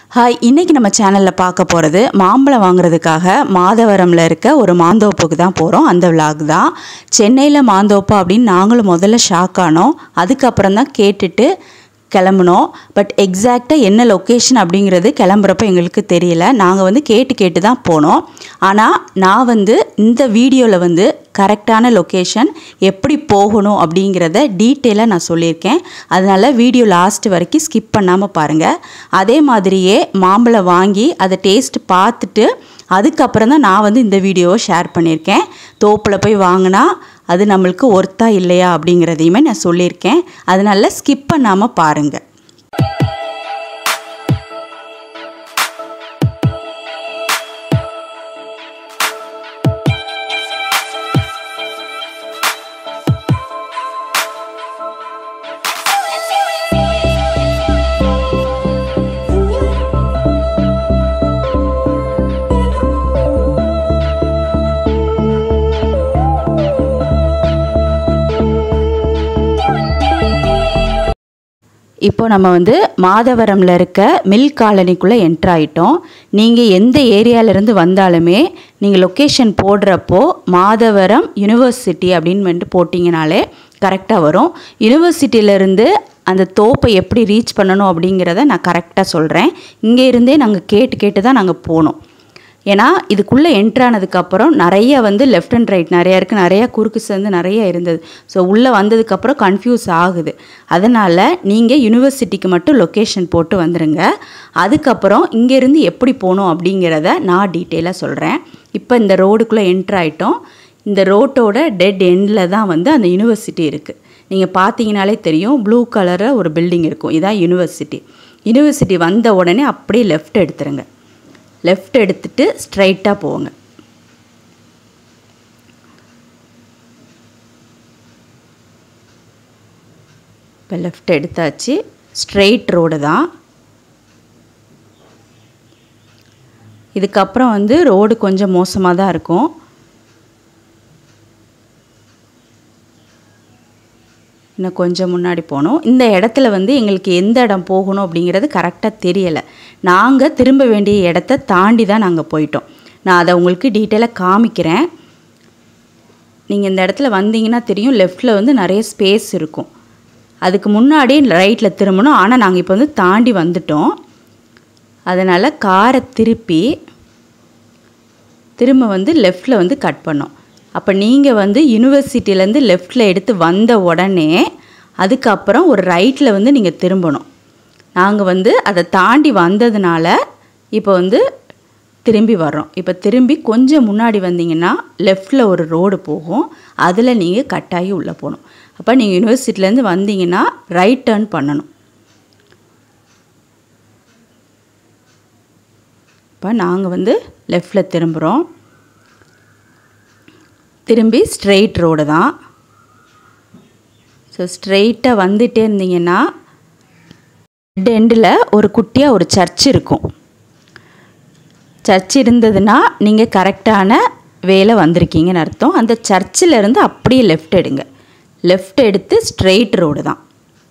hi இன்றைக்கி நம்ம சேனலில் பார்க்க போகிறது மாம்பழம் வாங்குறதுக்காக மாதவரமில் இருக்க ஒரு மாந்தோப்புக்கு தான் போகிறோம் அந்த விலாக் தான் சென்னையில் மாந்தோப்பு அப்படின்னு நாங்களும் முதல்ல ஷாக் ஆனோம் அதுக்கப்புறம் தான் கேட்டுட்டு கிளம்புனோம் பட் எக்ஸாக்டாக என்ன லொக்கேஷன் அப்படிங்கிறது கிளம்புறப்ப எங்களுக்கு தெரியல நாங்கள் வந்து கேட்டு கேட்டு தான் போனோம் ஆனால் நான் வந்து இந்த வீடியோவில் வந்து கரெக்டான லொக்கேஷன் எப்படி போகணும் அப்படிங்கிறத டீட்டெயிலாக நான் சொல்லியிருக்கேன் அதனால் வீடியோ லாஸ்ட் வரைக்கும் ஸ்கிப் பண்ணாமல் பாருங்கள் அதே மாதிரியே மாம்பழம் வாங்கி அதை டேஸ்ட் பார்த்துட்டு அதுக்கப்புறம் தான் நான் வந்து இந்த வீடியோவை ஷேர் பண்ணியிருக்கேன் தோப்பில் போய் வாங்கினா அது நம்மளுக்கு ஒர்த்தா இல்லையா அப்படிங்கிறதையுமே நான் சொல்லியிருக்கேன் அதனால் ஸ்கிப் பண்ணாமல் பாருங்கள் இப்போ நம்ம வந்து மாதவரமில் இருக்க மில் காலனிக்குள்ளே என்ட்ரு ஆகிட்டோம் நீங்கள் எந்த ஏரியாவிலேருந்து வந்தாலுமே நீங்கள் லொக்கேஷன் போடுறப்போ மாதவரம் யூனிவர்சிட்டி அப்படின்னு வந்துட்டு போட்டிங்கனாலே கரெக்டாக வரும் யூனிவர்சிட்டியிலேருந்து அந்த தோப்பை எப்படி ரீச் பண்ணணும் அப்படிங்கிறத நான் கரெக்டாக சொல்கிறேன் இங்கே இருந்தே நாங்கள் கேட்டு கேட்டு தான் நாங்கள் போனோம் ஏன்னா இதுக்குள்ளே என்ட்ரானதுக்கப்புறம் நிறைய வந்து லெஃப்ட் அண்ட் ரைட் நிறையா இருக்குது நிறையா குறுக்கு சேர்ந்து நிறைய இருந்தது ஸோ உள்ளே வந்ததுக்கப்புறம் கன்ஃபியூஸ் ஆகுது அதனால் நீங்கள் யூனிவர்சிட்டிக்கு மட்டும் லொக்கேஷன் போட்டு வந்துடுங்க அதுக்கப்புறம் இங்கேருந்து எப்படி போகணும் அப்படிங்கிறத நான் டீட்டெயிலாக சொல்கிறேன் இப்போ இந்த ரோடுக்குள்ளே என்ட்ரு ஆகிட்டோம் இந்த ரோட்டோட டெட் எண்டில் தான் வந்து அந்த யூனிவர்சிட்டி இருக்குது நீங்கள் பார்த்தீங்கனாலே தெரியும் ப்ளூ கலரில் ஒரு பில்டிங் இருக்கும் இதான் யூனிவர்சிட்டி யூனிவர்சிட்டி வந்த உடனே அப்படியே லெஃப்ட் எடுத்துருங்க லெஃப்ட் எடுத்துட்டு ஸ்ட்ரைட்டாக போங்க இப்போ லெஃப்ட் எடுத்தாச்சு ஸ்ட்ரெயிட் ரோடு தான் இதுக்கப்புறம் வந்து ரோடு கொஞ்சம் மோசமாக தான் இருக்கும் இன்னும் கொஞ்சம் முன்னாடி போனோம் இந்த இடத்துல வந்து எங்களுக்கு எந்த இடம் போகணும் அப்படிங்கிறது கரெக்டாக தெரியலை நாங்கள் திரும்ப வேண்டிய இடத்த தாண்டி தான் நாங்கள் போயிட்டோம் நான் அதை உங்களுக்கு டீட்டெயிலாக காமிக்கிறேன் நீங்கள் இந்த இடத்துல வந்தீங்கன்னா தெரியும் லெஃப்டில் வந்து நிறைய ஸ்பேஸ் இருக்கும் அதுக்கு முன்னாடி ரைட்டில் திரும்பணும் ஆனால் நாங்கள் இப்போ வந்து தாண்டி வந்துட்டோம் அதனால் காரை திருப்பி திரும்ப வந்து லெஃப்டில் வந்து கட் பண்ணோம் அப்போ நீங்கள் வந்து யூனிவர்சிட்டியிலேருந்து லெஃப்டில் எடுத்து வந்த உடனே அதுக்கப்புறம் ஒரு ரைட்டில் வந்து நீங்கள் திரும்பணும் நாங்கள் வந்து அதை தாண்டி வந்ததுனால இப்போ வந்து திரும்பி வர்றோம் இப்போ திரும்பி கொஞ்சம் முன்னாடி வந்தீங்கன்னா லெஃப்டில் ஒரு ரோடு போகும் அதில் நீங்கள் கட்டாயி உள்ளே போகணும் அப்போ நீங்கள் யூனிவர்சிட்டிலேருந்து வந்தீங்கன்னா ரைட் டேர்ன் பண்ணணும் இப்போ நாங்கள் வந்து லெஃப்டில் திரும்புகிறோம் திரும்பி ஸ்ட்ரெயிட் ரோடு தான் ஸோ ஸ்ட்ரெயிட்டாக வந்துகிட்டே இருந்தீங்கன்னா ரெட் எண்டில் ஒரு குட்டியாக ஒரு சர்ச் இருக்கும் சர்ச் இருந்ததுன்னா நீங்கள் கரெக்டான வேலை வந்திருக்கீங்கன்னு அர்த்தம் அந்த சர்ச்சில் இருந்து அப்படியே லெஃப்ட் எடுங்க லெஃப்ட் எடுத்து ஸ்ட்ரெயிட் ரோடு தான்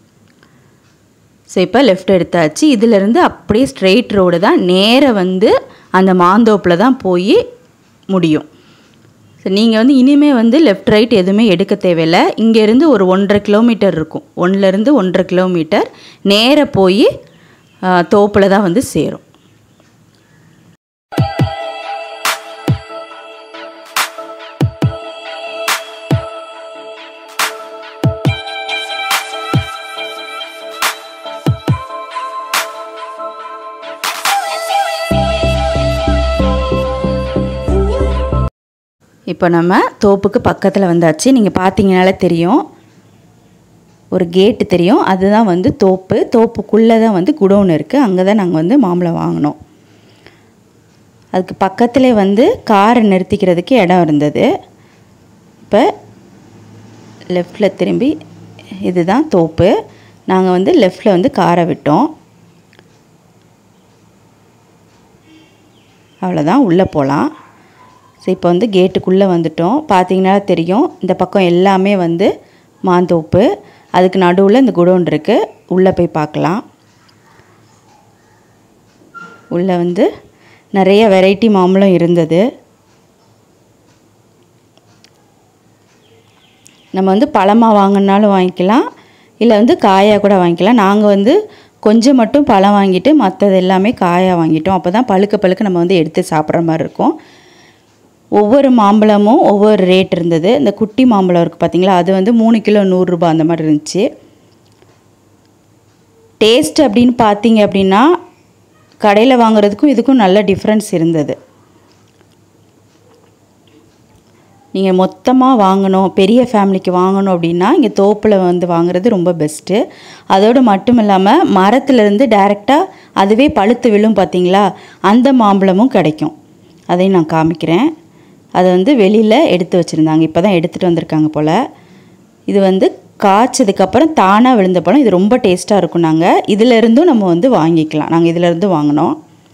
ஸோ இப்போ லெஃப்ட் எடுத்தாச்சு இதிலேருந்து அப்படியே ஸ்ட்ரெயிட் ரோடு தான் நேராக வந்து அந்த மாந்தோப்பில் தான் போய் முடியும் ஸோ நீங்கள் வந்து இனிமேல் வந்து லெஃப்ட் ரைட் எதுவுமே எடுக்க தேவையில்லை இங்கேருந்து ஒரு ஒன்றரை கிலோமீட்டர் இருக்கும் ஒன்றுலேருந்து ஒன்றரை கிலோமீட்டர் நேராக போய் தோப்பில் தான் வந்து சேரும் இப்போ நம்ம தோப்புக்கு பக்கத்தில் வந்தாச்சு நீங்கள் பார்த்தீங்கனாலே தெரியும் ஒரு கேட்டு தெரியும் அதுதான் வந்து தோப்பு தோப்புக்குள்ளே தான் வந்து குடோன் இருக்குது அங்கே தான் நாங்கள் வந்து மாம்பழம் வாங்கினோம் அதுக்கு பக்கத்தில் வந்து காரை நிறுத்திக்கிறதுக்கு இடம் இருந்தது இப்போ லெஃப்டில் திரும்பி இதுதான் தோப்பு நாங்கள் வந்து லெஃப்டில் வந்து காரை விட்டோம் அவ்வளோதான் உள்ளே போகலாம் ஸோ இப்போ வந்து கேட்டுக்குள்ளே வந்துட்டோம் பார்த்தீங்கன்னா தெரியும் இந்த பக்கம் எல்லாமே வந்து மாந்தோப்பு அதுக்கு நடுவில் இந்த குடோன் இருக்குது உள்ளே போய் பார்க்கலாம் உள்ளே வந்து நிறைய வெரைட்டி மாம்பழம் இருந்தது நம்ம வந்து பழமாக வாங்கினாலும் வாங்கிக்கலாம் இல்லை வந்து காயாக கூட வாங்கிக்கலாம் நாங்கள் வந்து கொஞ்சம் மட்டும் பழம் வாங்கிட்டு மற்றது எல்லாமே காயாக வாங்கிட்டோம் அப்போ தான் பழுக்க பழுக்க நம்ம வந்து எடுத்து சாப்பிட்ற மாதிரி இருக்கும் ஒவ்வொரு மாம்பழமும் ஒவ்வொரு ரேட் இருந்தது இந்த குட்டி மாம்பழம் இருக்குது பார்த்தீங்களா அது வந்து மூணு கிலோ நூறுரூபா அந்த மாதிரி இருந்துச்சு டேஸ்ட் அப்படின்னு பார்த்தீங்க அப்படின்னா கடையில் வாங்குறதுக்கும் இதுக்கும் நல்ல டிஃப்ரென்ஸ் இருந்தது நீங்கள் மொத்தமாக வாங்கணும் பெரிய ஃபேமிலிக்கு வாங்கணும் அப்படின்னா இங்கே தோப்பில் வந்து வாங்குறது ரொம்ப பெஸ்ட்டு அதோடு மட்டும் இல்லாமல் மரத்துலேருந்து டைரெக்டாக அதுவே பழுத்து விழும் பார்த்தீங்களா அந்த மாம்பழமும் கிடைக்கும் அதையும் நான் காமிக்கிறேன் அதை வந்து வெளியில் எடுத்து வச்சுருந்தாங்க இப்போ தான் எடுத்துகிட்டு வந்திருக்காங்க போல் இது வந்து காய்ச்சதுக்கப்புறம் தானாக விழுந்த பழம் இது ரொம்ப டேஸ்ட்டாக இருக்கும் நாங்கள் இதிலேருந்தும் நம்ம வந்து வாங்கிக்கலாம் நாங்கள் இதிலேருந்து வாங்கினோம்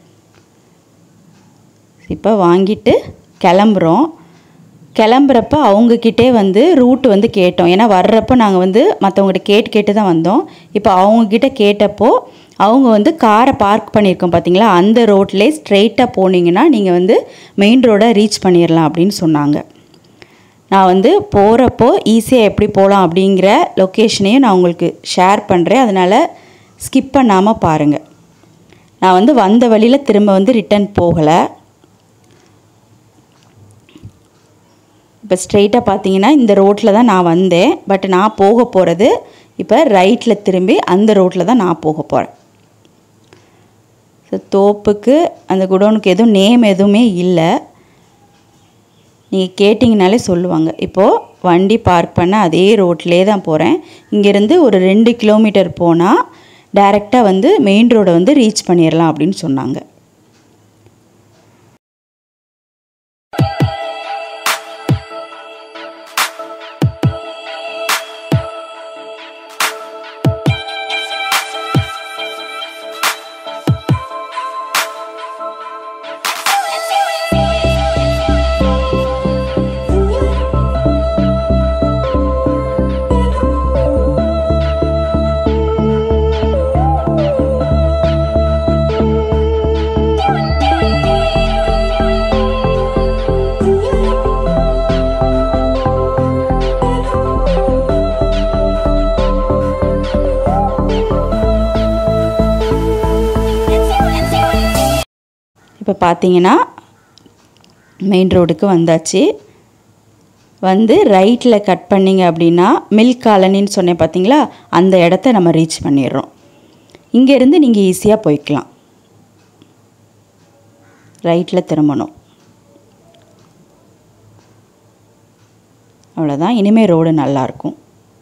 இப்போ வாங்கிட்டு கிளம்புறோம் கிளம்புறப்ப அவங்கக்கிட்டே வந்து ரூட் வந்து கேட்டோம் ஏன்னா வர்றப்போ நாங்கள் வந்து மற்றவங்ககிட்ட கேட்டு கேட்டு தான் வந்தோம் இப்போ அவங்கக்கிட்ட கேட்டப்போ அவங்க வந்து காரை பார்க் பண்ணியிருக்கோம் பார்த்தீங்களா அந்த ரோட்லேயே ஸ்ட்ரெயிட்டாக போனீங்கன்னா நீங்கள் வந்து மெயின் ரோடை ரீச் பண்ணிடலாம் அப்படின்னு சொன்னாங்க நான் வந்து போகிறப்போ ஈஸியாக எப்படி போகலாம் அப்படிங்கிற லொக்கேஷனையும் நான் உங்களுக்கு ஷேர் பண்ணுறேன் அதனால் ஸ்கிப் பண்ணாமல் பாருங்கள் நான் வந்து வந்த வழியில் திரும்ப வந்து ரிட்டன் போகலை இப்போ ஸ்ட்ரெயிட்டாக பார்த்தீங்கன்னா இந்த ரோட்டில் தான் நான் வந்தேன் பட் நான் போக போகிறது இப்போ ரைட்டில் திரும்பி அந்த ரோட்டில் தான் நான் போக போகிறேன் ஸோ தோப்புக்கு அந்த குடோனுக்கு எதுவும் நேம் எதுவுமே இல்லை நீங்கள் கேட்டிங்கனாலே சொல்லுவாங்க இப்போது வண்டி பார்க் பண்ண அதே ரோட்லேயே தான் போகிறேன் இங்கேருந்து ஒரு ரெண்டு கிலோமீட்டர் போனால் டைரெக்டாக வந்து மெயின் ரோடை வந்து ரீச் பண்ணிடலாம் அப்படின்னு சொன்னாங்க இப்போ பார்த்தீங்கன்னா மெயின் ரோடுக்கு வந்தாச்சு வந்து ரைட்டில் கட் பண்ணிங்க அப்படின்னா மில்க் காலனின்னு சொன்னேன் பார்த்தீங்களா அந்த இடத்த நம்ம ரீச் பண்ணிடுறோம் இங்கேருந்து நீங்கள் ஈஸியாக போய்க்கலாம் ரைட்டில் திரும்பணும் அவ்வளோதான் இனிமேல் ரோடு நல்லாயிருக்கும்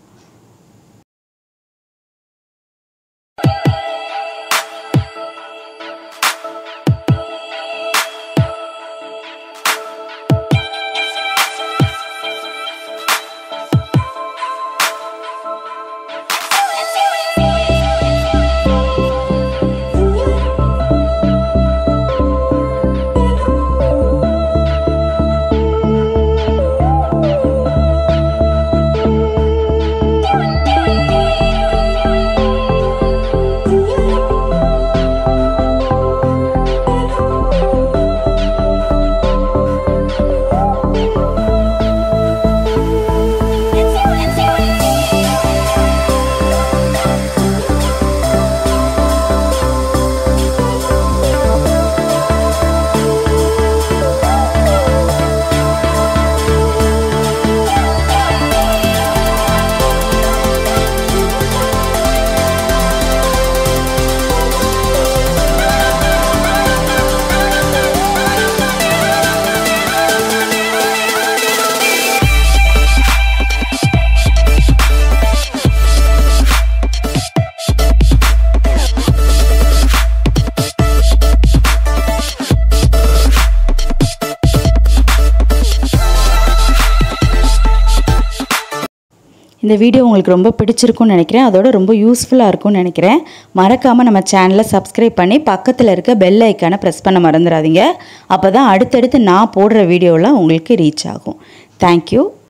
இந்த வீடியோ உங்களுக்கு ரொம்ப பிடிச்சிருக்கும்னு நினைக்கிறேன் அதோட ரொம்ப யூஸ்ஃபுல்லாக இருக்கும்னு நினைக்கிறேன் மறக்காமல் நம்ம சேனலை சப்ஸ்கிரைப் பண்ணி பக்கத்தில் இருக்க பெல் ஐக்கானை ப்ரெஸ் பண்ண மறந்துடாதீங்க அப்போ தான் அடுத்தடுத்து நான் போடுற வீடியோலாம் உங்களுக்கு ரீச் ஆகும் தேங்க்யூ